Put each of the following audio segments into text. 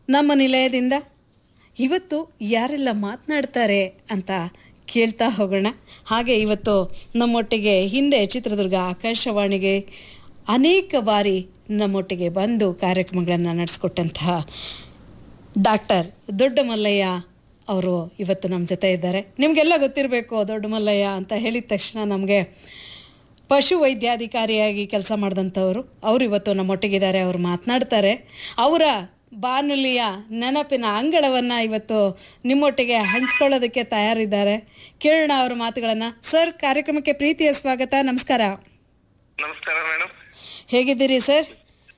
ನಮ್ಮ ನಿಲಯದಿಂದ ಇವತ್ತು ಯಾರೆಲ್ಲ ಮಾತನಾಡ್ತಾರೆ ಅಂತ ಕೇಳ್ತಾ ಹೋಗೋಣ ಹಾಗೆ ಇವತ್ತು ನಮ್ಮೊಟ್ಟಿಗೆ ಹಿಂದೆ ಚಿತ್ರದುರ್ಗ ಆಕಾಶವಾಣಿಗೆ ಅನೇಕ ಬಾರಿ ನಮ್ಮೊಟ್ಟಿಗೆ ಬಂದು ಕಾರ್ಯಕ್ರಮಗಳನ್ನು ನಡೆಸ್ಕೊಟ್ಟಂತಹ ಡಾಕ್ಟರ್ ದೊಡ್ಡ ಮಲ್ಲಯ್ಯ ಅವರು ಇವತ್ತು ನಮ್ಮ ಜೊತೆ ಇದ್ದಾರೆ ನಿಮಗೆಲ್ಲ ಗೊತ್ತಿರಬೇಕು ದೊಡ್ಡ ಮಲ್ಲಯ್ಯ ಅಂತ ಹೇಳಿದ ತಕ್ಷಣ ನಮಗೆ ಪಶು ವೈದ್ಯಾಧಿಕಾರಿಯಾಗಿ ಕೆಲಸ ಮಾಡಿದಂಥವ್ರು ಅವರು ಇವತ್ತು ನಮ್ಮೊಟ್ಟಿಗಿದ್ದಾರೆ ಅವರು ಮಾತನಾಡ್ತಾರೆ ಅವರ ಬಾನುಲಿಯ ನೆನಪಿನ ಅಂಗಳವನ್ನು ಇವತ್ತು ನಿಮ್ಮೊಟ್ಟಿಗೆ ಹಂಚ್ಕೊಳ್ಳೋದಕ್ಕೆ ತಯಾರಿದ್ದಾರೆ ಕೇಳೋಣ ಅವ್ರ ಮಾತುಗಳನ್ನು ಸರ್ ಕಾರ್ಯಕ್ರಮಕ್ಕೆ ಪ್ರೀತಿಯ ಸ್ವಾಗತ ನಮಸ್ಕಾರ ನಮಸ್ಕಾರ ಮೇಡಮ್ ಹೇಗಿದ್ದೀರಿ ಸರ್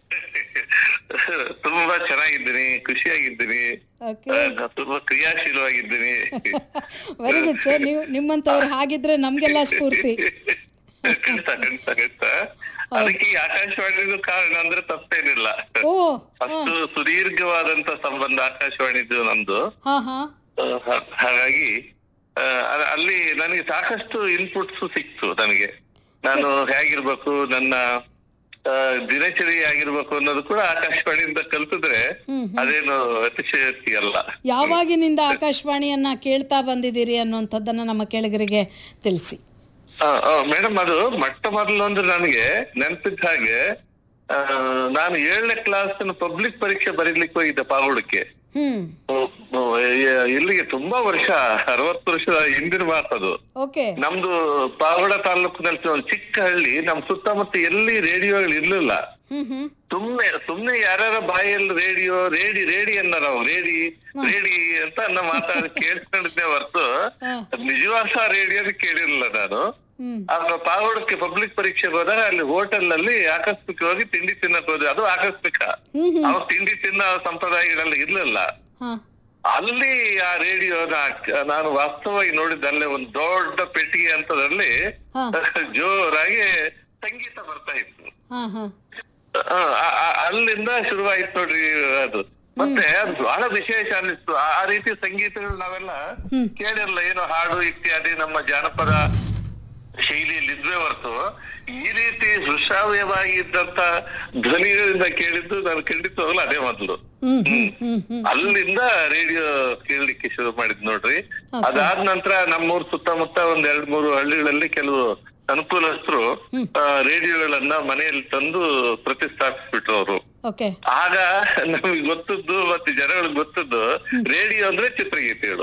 ತುಂಬಾ ಚೆನ್ನಾಗಿದ್ದೀನಿ ಖುಷಿಯಾಗಿದ್ದೀನಿ ಓಕೆ ಆ, ತುಂಬಾ ಕ್ರಿಯಾಶೀಲವಾಗಿದ್ದೀನಿ ವೆರಿ ಗುಡ್ ಸರ್ ನೀವು ನಿಮ್ಮಂಥವ್ರು ಹಾಗಿದ್ರೆ ನಮಗೆಲ್ಲ ಸ್ಫೂರ್ತಿ ಖಂಡಿತ ಖಂಡಿತ ಖಂಡಿತ ಅದಕ್ಕೆ ಈ ಆಕಾಶವಾಣಿಗೂ ಕಾರಣ ಅಂದ್ರೆ ತಪ್ಪೇನಿಲ್ಲ ಓ ಅಷ್ಟು ಸುದೀರ್ಘವಾದಂತ ಸಂಬಂಧ ಆಕಾಶವಾಣಿದು ನಂದು ಹಾಂ ಹಾಂ ಆ, ಹ- ಹಾಗಾಗಿ ಆ, ಅ- ಅಲ್ಲಿ ನನಗೆ ಸಾಕಷ್ಟು ಇನ್ಪುಟ್ಸ್ ಸಿಕ್ತು ನನಗೆ ನಾನು ಹೇಗಿರ್ಬೇಕು ನನ್ನ ಆ, ದಿನಚರಿ ಆಗಿರ್ಬೇಕು ಅನ್ನೋದು ಕೂಡ ಆಕಾಶವಾಣಿಯಿಂದ ಕಲ್ತಿದ್ರೆ ಅದೇನು ಅತಿಶಯೋಕ್ತಿ ಅಲ್ಲ ಯಾವಾಗಿನಿಂದ ಆಕಾಶವಾಣಿಯನ್ನ ಕೇಳ್ತಾ ಬಂದಿದ್ದೀರಿ ಅನ್ನುವಂಥದ್ದನ್ನ ನಮ್ಮ ಕೆಳಗರಿಗೆ ತಿಳಿಸಿ ಮೇಡಮ್ ಅದು ಮೊಟ್ಟ ಮೊದಲು ಅಂದ್ರೆ ನನಗೆ ನೆನಪಿದ್ದ ಹಾಗೆ ಆ, ನಾನು ಏಳನೇ ಕ್ಲಾಸ್ ಪಬ್ಲಿಕ್ ಪರೀಕ್ಷೆ ಬರೀಲಿಕ್ಕೆ ಹೋಗಿದ್ದೆ ಪಾಗೋಡಕ್ಕೆ ಹ್ಮ್ ಇಲ್ಲಿಗೆ ತುಂಬಾ ವರ್ಷ ಅರವತ್ತು ವರ್ಷದ ಹಿಂದಿನ ಮಾತದು ಓಕೆ ನಮ್ದು ಪಾವಗಡ ತಾಲೂಕಿನಲ್ಲಿ ಒಂದು ಚಿಕ್ಕ ಹಳ್ಳಿ ನಮ್ ಸುತ್ತಮುತ್ತ ಎಲ್ಲಿ ರೇಡಿಯೋಗಳು ಇರ್ಲಿಲ್ಲ ಹ್ಮ್ ಹ್ಮ್ ಸುಮ್ನೆ ಸುಮ್ನೆ ಯಾರ್ಯಾರ ಬಾಯಲ್ಲಿ ರೇಡಿಯೋ ರೇಡಿ ರೇಡಿ ಅನ್ನ ನಾವು ರೇಡಿ ರೇಡಿ ಅಂತ ಅನ್ನ ಮಾತಾಡಿ ಕೇಳ್ಕೊಂಡಿದ್ದೆ ಹೊರತು ಹಾ. ನಿಜವಾಸ ರೇಡಿಯೋ ಕೇಳಿರ್ಲಿಲ್ಲ ನಾನು ಹ್ಮ್ ಆಗ ಪಾವಗಡಕ್ಕೆ ಪಬ್ಲಿಕ್ ಪರೀಕ್ಷೆಗೆ ಹೋದಾಗ ಅಲ್ಲಿ ಹೋಟೆಲ್ ನಲ್ಲಿ ಆಕಸ್ಮಿಕವಾಗಿ ತಿಂಡಿ ತಿನ್ನಕ್ ಹೋದೆ ಅದು ಆಕಸ್ಮಿಕ ಹ್ಮ್ ಹ್ಮ್ ಅವಾಗ ತಿಂಡಿ ತಿನ್ನೋ ಸಂಪ್ರದಾಯಗಳೆಲ್ಲ ಇರ್ಲಿಲ್ಲ ಹಾ ಅಲ್ಲಿ ಆ ರೇಡಿಯೋನ ನಾನು ವಾಸ್ತವವಾಗಿ ನೋಡಿದ್ದಲ್ಲೇ ಒಂದು ದೊಡ್ಡ ಪೆಟ್ಟಿಗೆ ಅಂತದ್ರಲ್ಲಿ ಹಾ. ಜೋರಾಗಿ ಸಂಗೀತ ಬರ್ತಾ ಇತ್ತು ಹಾ ಹಾ ಆ, ಆ- ಆ- ಅಲ್ಲಿಂದ ಶುರುವಾಯ್ತು ನೋಡ್ರಿ ಅದು ಮತ್ತೆ ಅದು ಬಹಳ ವಿಶೇಷ ಅನ್ನಿಸ್ತು ಆ ಆ ರೀತಿ ಸಂಗೀತಗಳು ನಾವೆಲ್ಲ ಕೇಳಿರಲ್ಲ ಏನೋ ಹಾಡು ಇತ್ಯಾದಿ ನಮ್ಮ ಜಾನಪದ ಶೈಲಿಯಲ್ಲಿ ಇದ್ವೇ ಹೊರತು ಈ ರೀತಿ ಸುಶ್ರಾವ್ಯವಾಗಿ ಇದ್ದಂತ ಧ್ವನಿಗಳಿಂದ ಕೇಳಿದ್ದು ನಾನು ಖಂಡಿತವಾಗ್ಲೂ ಅದೇ ಮೊದಲು ಹ್ಮ್ ಹ್ಮ್ ಹ್ಮ್ ಹ್ಮ್ ಅಲ್ಲಿಂದ ರೇಡಿಯೋ ಕೇಳಲಿಕ್ಕೆ ಶುರು ಮಾಡಿದ್ ನೋಡ್ರಿ ಅದಾದ ನಂತರ ನಮ್ಮೂರ್ ಸುತ್ತಮುತ್ತ ಒಂದ್ ಎರಡ್ ಮೂರು ಹಳ್ಳಿಗಳಲ್ಲಿ ಕೆಲವು ಅನುಕೂಲಸ್ಥರು ಆ, ರೇಡಿಯೋಗಳನ್ನ ಮನೆಯಲ್ಲಿ ತಂದು ಪ್ರತಿಷ್ಠಾಪಿಸ್ಬಿಟ್ರು ಅವರು ಓಕೆ ಆಗ ನಮಗೆ ಗೊತ್ತದ್ದು ಮತ್ತೆ ಜನಗಳಿಗೆ ಗೊತ್ತದ್ದು ರೇಡಿಯೋ ಅಂದ್ರೆ ಚಿತ್ರಗೀತೆಗಳು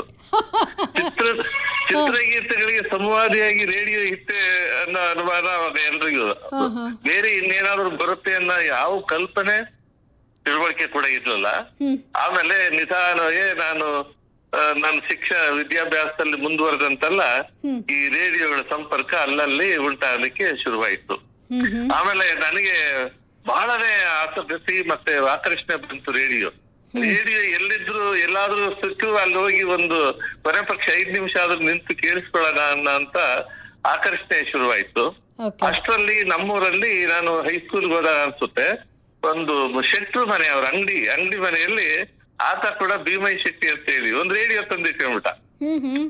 ಚಿತ್ರ ಚಿತ್ರಗೀತೆಗಳಿಗೆ ಸಂವಾದಿಯಾಗಿ ರೇಡಿಯೋ ಇತ್ತೆ ಅನ್ನೋ ಅನುಮಾನ ಅವಾಗ ಎಲ್ರಿಗೂ ಬೇರೆ ಇನ್ನೇನಾದ್ರೂ ಬರುತ್ತೆ ಅನ್ನೋ ಯಾವ ಕಲ್ಪನೆ ತಿಳುವಳಿಕೆ ಕೂಡ ಇರ್ಲಿಲ್ಲ ಹ್ಮ್ ಆಮೇಲೆ ನಿಧಾನವೇ ನಾನು ಆ, ನನ್ನ ಶಿಕ್ಷಣ ವಿದ್ಯಾಭ್ಯಾಸದಲ್ಲಿ ಮುಂದುವರೆದಂತೆಲ್ಲ ಈ ರೇಡಿಯೋಗಳ ಸಂಪರ್ಕ ಅಲ್ಲಲ್ಲಿ ಉಂಟಾಗಲಿಕ್ಕೆ ಶುರುವಾಯಿತು ಹ್ಮ್ ಹ್ಮ್ ಆಮೇಲೆ ನನಗೆ ಬಹಳನೇ ಆಸಕ್ತಿ ಮತ್ತೆ ಆಕರ್ಷಣೆ ಬಂತು ರೇಡಿಯೋ ರೇಡಿಯೋ ಎಲ್ಲಿದ್ರು ಎಲ್ಲಾದ್ರೂ ಸಿಕ್ಕು ಅಲ್ಲಿ ಹೋಗಿ ಒಂದು ಕೊನೆ ಪಕ್ಷ ಐದ್ ನಿಮಿಷ ಆದ್ರೂ ನಿಂತು ಕೇಳಿಸ್ಕೊಳ್ಳೋಣ ಅನ್ನೋ ಅಂತ ಆಕರ್ಷಣೆ ಶುರುವಾಯ್ತು ಓಕೆ ಅಷ್ಟರಲ್ಲಿ ನಮ್ಮೂರಲ್ಲಿ ನಾನು ಹೈಸ್ಕೂಲ್ ಹೋದಾಗ ಅನ್ಸುತ್ತೆ ಒಂದು ಶೆಟ್ರು ಮನೆ ಅವ್ರ ಅಂಗಡಿ ಅಂಗಡಿ ಮನೆಯಲ್ಲಿ ಆತ ಕೂಡ ಭೀಮೈ ಶೆಟ್ಟಿ ಅಂತ ಹೇಳಿ ಒಂದು ರೇಡಿಯೋ ತಂದಿಟ್ಕೊಂಡ್ಬಿಟ್ಟ ಹ್ಮ್ ಹ್ಮ್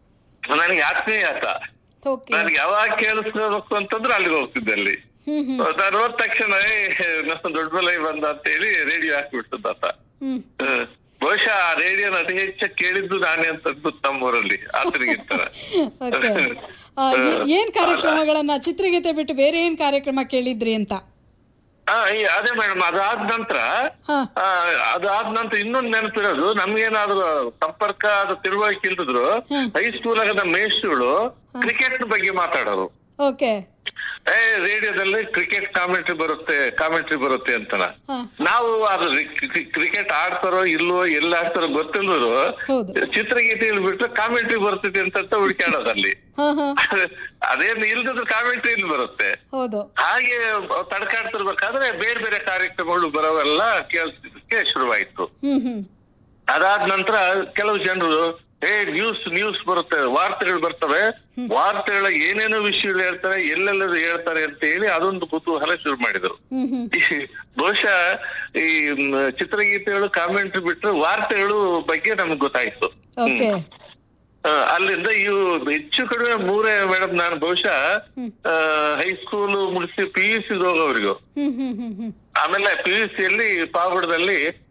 ನನಗೆ ಆತ್ಮೀಯ ಆತ ಓಕೆ ನನ್ಗೆ ಯಾವಾಗ ಕೇಳಿಸ್ಕೋಬೇಕು ಅಂತಂದ್ರೆ ಅಲ್ಲಿಗೆ ಹೋಗ್ತಿದ್ದೆ ಅಲ್ಲಿ ಹ್ಮ್ ಹ್ಮ್ ನಾನು ಹೋದ ತಕ್ಷಣ ಏ, ನನ್ನ ದೊಡ್ಡ ಬಲೈ ಬಂದ ಅಂತ ಹೇಳಿ ರೇಡಿಯೋ ಹಾಕ್ಬಿಡ್ತದ ಆತ ಹ್ಮ್ ಹ್ಮ್. ಬಹುಶಃ ಆ ರೇಡಿಯೋನ ಅತಿ ಹೆಚ್ಚು ಕೇಳಿದ್ದು ನಾನೇ ಅಂತ ಅನ್ಸುತ್ತೆ ನಮ್ಮೂರಲ್ಲಿ ಆತನಿಗಿಂತ ಓಕೆ ಆ, ಏ- ಏನ್ ಕಾರ್ಯಕ್ರಮಗಳನ್ನ ಚಿತ್ರಗೀತೆ ಬಿಟ್ಟು ಬೇರೆ ಏನ್ ಕಾರ್ಯಕ್ರಮ ಕೇಳಿದ್ರಿ ಅಂತ ಆ, ಈ ಅದೇ ಮೇಡಮ್ ಅದಾದ ನಂತರ ಹಾ ಆ, ಅದಾದ ನಂತರ ಇನ್ನೊಂದು ನೆನಪಿರೋದು ನಮ್ಗೇನಾದ್ರು ಸಂಪರ್ಕ ಅದು ತಿಳುವಳಿಕೆ ಇಲ್ದಿದ್ರು ಹೈಸ್ಕೂಲ್ ಆಗದ ಮೇಷ್ಟ್ರುಗಳು ಕ್ರಿಕೆಟ್ ಬಗ್ಗೆ ಮಾತಾಡೋರು ಓಕೆ ಏ ರೇಡಿಯೋದಲ್ಲಿ ಕ್ರಿಕೆಟ್ ಕಾಮೆಂಟ್ರಿ ಬರುತ್ತೆ ಕಾಮೆಂಟ್ರಿ ಬರುತ್ತೆ ಅಂತನ ಹಾ ನಾವು ಅದು ಕ್ರಿಕೆಟ್ ಆಡ್ತಾರೋ ಇಲ್ವೋ ಎಲ್ಲ ಆಡ್ತಾರೋ ಗೊತ್ತಿಲ್ಲದ್ರು ಹೌದು ಚಿತ್ರಗೀತೆಗಳು ಬಿಟ್ರೆ ಕಾಮೆಂಟ್ರಿ ಬರ್ತೈತೆ ಅಂತ ಹುಡುಕಾಡೋದಲ್ಲಿ ಹಾ ಹಾ ಅದೇನು ಇಲ್ದಿದ್ರೆ ಕಾಮೆಂಟ್ರಿ ಇಲ್ಲಿ ಬರುತ್ತೆ ಹೌದು ಹಾಗೆ ತಡ್ಕಾಡ್ತಿರ್ಬೇಕಾದ್ರೆ ಬೇರೆ ಬೇರೆ ಕಾರ್ಯಕ್ರಮಗಳು ಬರೋವೆಲ್ಲ ಕೇಳಿಸ್ಲಿಕ್ಕೆ ಶುರುವಾಯ್ತು ಹ್ಮ್ ಹ್ಮ್ ಅದಾದ ನಂತರ ಕೆಲವು ಜನರು ಏ ನ್ಯೂಸ್ ನ್ಯೂಸ್ ಬರುತ್ತೆ ವಾರ್ತೆಗಳು ಬರ್ತವೆ ವಾರ್ತೆಗಳ ಏನೇನೋ ವಿಷಯಗಳು ಹೇಳ್ತಾರೆ ಎಲ್ಲೆಲ್ಲರೂ ಹೇಳ್ತಾರೆ ಅಂತ ಹೇಳಿ ಅದೊಂದು ಕುತೂಹಲ ಶುರು ಮಾಡಿದ್ರು ಹ್ಮ್ ಹ್ಮ್ ಈ ಬಹುಶಃ ಈ ಮ್, ಚಿತ್ರಗೀತೆಗಳು ಕಾಮೆಂಟ್ರಿ ಬಿಟ್ರೆ ವಾರ್ತೆಗಳು ಬಗ್ಗೆ ನಮ್ಗೆ ಗೊತ್ತಾಯ್ತು ಓಕೆ ಆ, ಅಲ್ಲಿಂದ ಇವು ಹೆಚ್ಚು ಕಡಿಮೆ ಮೂರೇ ಮೇಡಮ್ ನಾನು ಬಹುಶಃ ಹೈಸ್ಕೂಲ್ ಮುಗಿಸಿ ಪಿ ಯು ಸಿ ಹೋಗೋವರೆಗೂ ಹ್ಮ್ ಹ್ಮ್ ಹ್ಮ್ ಹ್ಮ್ ಆಮೇಲೆ ಪಿ ಯು ಸಿ ಅಲ್ಲಿ ಪಾವಗಡದಲ್ಲಿ